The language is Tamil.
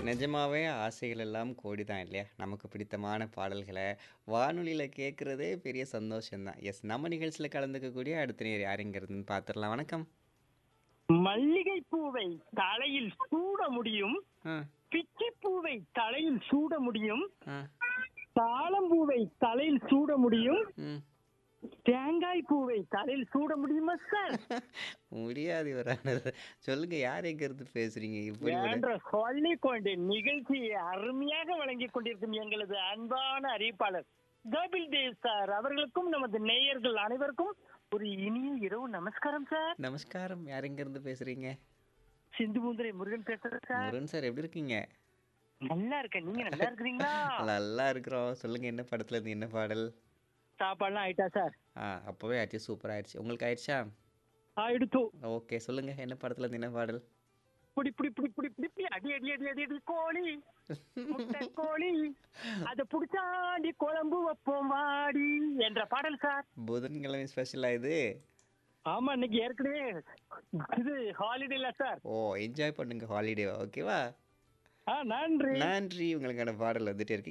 நிஜமாவே ஆசைகள் எல்லாம் கோடி தான் இல்லையா? நமக்கு பிடித்தமான பாடல்கள வானொலியில கேட்கிறதே பெரிய சந்தோஷம் தான். எஸ் நம்ம நிகழ்ச்சியில கலந்துக்கக்கூடிய அடுத்த நேயர் யாருங்கிறதுன்னு பார்த்துடலாம். வணக்கம். மல்லிகை பூவை தலையில் சூட முடியும் ஆ, பிச்சி பூவை தலையில் சூட முடியும் ஆ, தாளம்பூவை தலையில் சூட முடியும் ம். தேங்காய் பூவை தலையில் சூட முடியுமா சார் முடியாது இவரானது. சொல்லுங்க யார் எங்கிருந்து பேசுறீங்க? இப்படி ஒரு என்ற சொல்லிக் கொண்டு நிகழ்ச்சியை அருமையாக வழங்கிக் கொண்டிருக்கும் எங்களது அன்பான அறிவிப்பாளர் கோபில் தேவ் சார் அவர்களுக்கும் நமது நேயர்கள் அனைவருக்கும் ஒரு இனிய இரவு நமஸ்காரம் சார் நமஸ்காரம். யார் எங்கிருந்து பேசுறீங்க? சிந்து பூந்துரை முருகன் பேசுறேன் சார் முருகன் சார் எப்படி இருக்கீங்க? நல்லா இருக்கேன் நீங்க நல்லா இருக்கிறீங்களா நல்லா இருக்கிறோம். சொல்லுங்க என்ன படத்துல இருந்து என்ன பாடல்? சாப்பாடுலாம் ஆயிட்டா சார் ஆ அப்பவே ஆச்சு சூப்பரா ஆயிடுச்சு. உங்களுக்கு ஆயிடுச்சா? ஆயிடுத்து ஓகே சொல்லுங்க என்ன படத்துல இருந்து என்ன பாடல்? புடி புடி புடி புடி புடி புடி அடி அடி அடி அடி அடி கோழி முட்டை கோழி அத புடிச்சாண்டி குழம்பு வைப்போம் வாடி என்ற பாடல் சார் புதன்கிழமை ஸ்பெஷலா இது? ஆமா இன்னைக்கு ஏற்கனவே இது ஹாலிடே இல்ல சார் ஓ என்ஜாய் பண்ணுங்க ஹாலிடே ஓகேவா? ஆ நன்றி நன்றி உங்களுக்கான பாடல் வந்துட்டே இருக்கு